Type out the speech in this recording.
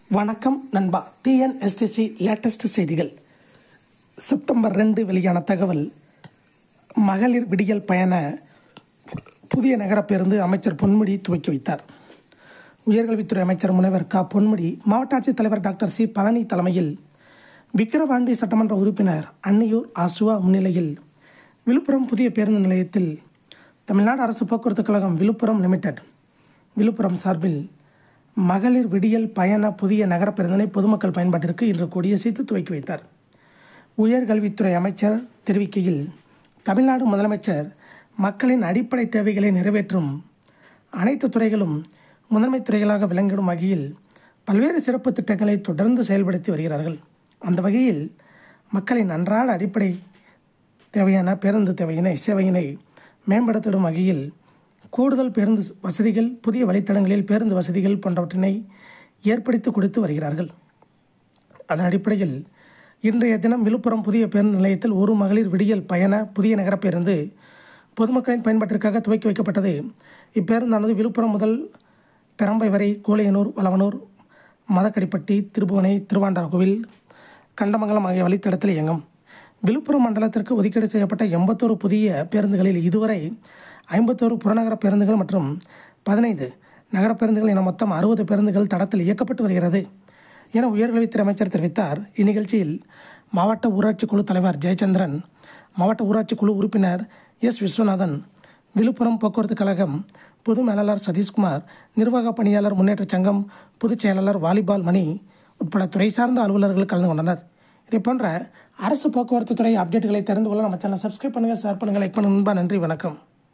வணக்கம் நண்பா TNSTC latest செய்திகள் செப்டம்பர் ரெண்டு வெளியான தகவல் மகளிர் விடியல் பயண புதிய நகர பேருந்து அமைச்சர் பொன்முடி துவக்கி வைத்தார் உயர்கல்வித்துறை அமைச்சர் முனைவர் க பொன்முடி மாவட்ட ஆட்சித்தலைவர் டாக்டர் சி பழனி தலைமையில் விக்கிரவாண்டி சட்டமன்ற உறுப்பினர் அன்னியூர் ஆசுவா முன்னிலையில் விழுப்புரம் புதிய பேருந்து நிலையத்தில் தமிழ்நாடு அரசு போக்குவரத்து கழகம் விழுப்புரம் லிமிடெட் விழுப்புரம் சார்பில் மகளிர் விடியல் பயண புதிய நகர பேருந்தினை பொதுமக்கள் பயன்பாட்டிற்கு இன்று கொடியசைத்து துவக்கி வைத்தார் உயர்கல்வித்துறை அமைச்சர் தெரிவிக்கையில் தமிழ்நாடு முதலமைச்சர் மக்களின் அடிப்படை தேவைகளை நிறைவேற்றும் அனைத்து துறைகளும் முதன்மை துறைகளாக விளங்கிடும் வகையில் பல்வேறு சிறப்பு திட்டங்களை தொடர்ந்து செயல்படுத்தி வருகிறார்கள் அந்த வகையில் மக்களின் அன்றாட அடிப்படை தேவையான பேருந்து தேவையினை சேவையினை மேம்படுத்திடும் வகையில் கூடுதல் பேருந்து வசதிகள் புதிய வழித்தடங்களில் பேருந்து வசதிகள் போன்றவற்றினை ஏற்படுத்தி கொடுத்து வருகிறார்கள் அதன் அடிப்படையில் இன்றைய தினம் விழுப்புரம் புதிய பேருந்து நிலையத்தில் ஒரு மகளிர் விடியல் பயண புதிய நகர பேருந்து பொதுமக்களின் பயன்பாட்டிற்காக துவக்கி வைக்கப்பட்டது இப்பேருந்தானது விழுப்புரம் முதல் பெரம்பை வரை கோலையனூர் வளவனூர் மதக்கடிப்பட்டி திருபுவனை திருவாண்டார்கோவில் கண்டமங்கலம் ஆகிய வழித்தடத்தில் இயங்கும் விழுப்புரம் மண்டலத்திற்கு ஒதுக்கீடு செய்யப்பட்ட எண்பத்தோரு புதிய பேருந்துகளில் இதுவரை ஐம்பத்தோரு புறநகர பேருந்துகள் மற்றும் பதினைந்து நகர பேருந்துகள் என மொத்தம் அறுபது பேருந்துகள் தடத்தில் இயக்கப்பட்டு வருகிறது என உயர்கல்வித்துறை அமைச்சர் தெரிவித்தார் இந்நிகழ்ச்சியில் மாவட்ட ஊராட்சி குழு தலைவர் ஜெயச்சந்திரன் மாவட்ட ஊராட்சி குழு உறுப்பினர் எஸ் விஸ்வநாதன் விழுப்புரம் போக்குவரத்து கழகம் பொது மேலாளர் சதீஷ்குமார் நிர்வாக பணியாளர் முன்னேற்றச் சங்கம் பொதுச் செயலாளர் வாலிபால் மணி உட்பட துறை சார்ந்த அலுவலர்கள் கலந்து கொண்டனர் இதே போன்ற அரசு போக்குவரத்து துறை அப்டேட்டுகளை தெரிந்து கொள்ள நம்ம சேனல் சப்ஸ்கிரைப் பண்ணுங்கள் ஷேர் பண்ணுங்கள் லைக் பண்ணுங்க நண்பா நன்றி வணக்கம்